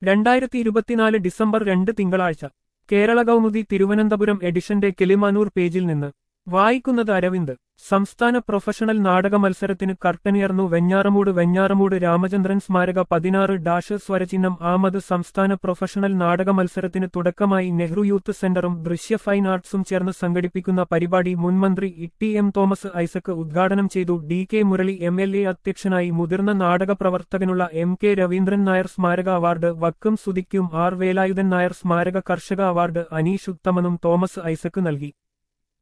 രണ്ടായിരത്തി ഇരുപത്തിനാല് ഡിസംബർ രണ്ട് തിങ്കളാഴ്ച കേരള കൗമുദി തിരുവനന്തപുരം എഡിഷന്റെ കിളിമാനൂർ പേജിൽ നിന്ന് വായിക്കുന്നത് അരവിന്ദ് സംസ്ഥാന പ്രൊഫഷണൽ നാടക മത്സരത്തിന് കർട്ടനിയർന്നു വെഞ്ഞാറമൂട് വെഞ്ഞാറമൂട് രാമചന്ദ്രൻ സ്മാരക പതിനാറ് ഡാഷ് സ്വരചിഹ്നം ആമത് സംസ്ഥാന പ്രൊഫഷണൽ നാടക മത്സരത്തിന് തുടക്കമായി നെഹ്റു യൂത്ത് സെന്ററും ദൃശ്യ ഫൈൻ ആർട്സും ചേർന്ന് സംഘടിപ്പിക്കുന്ന പരിപാടി മുൻമന്ത്രി ഇ എം തോമസ് ഐസക് ഉദ്ഘാടനം ചെയ്തു D K Murali M L A അധ്യക്ഷനായി മുതിർന്ന നാടക പ്രവർത്തകനുള്ള എം കെ രവീന്ദ്രൻ നായർ സ്മാരക അവാർഡ് വക്കം സുതിക്കും ആർ വേലായുധൻ നായർ സ്മാരക കർഷക അവാർഡ് അനീഷ് ഉത്തമനും തോമസ് ഐസക് നൽകി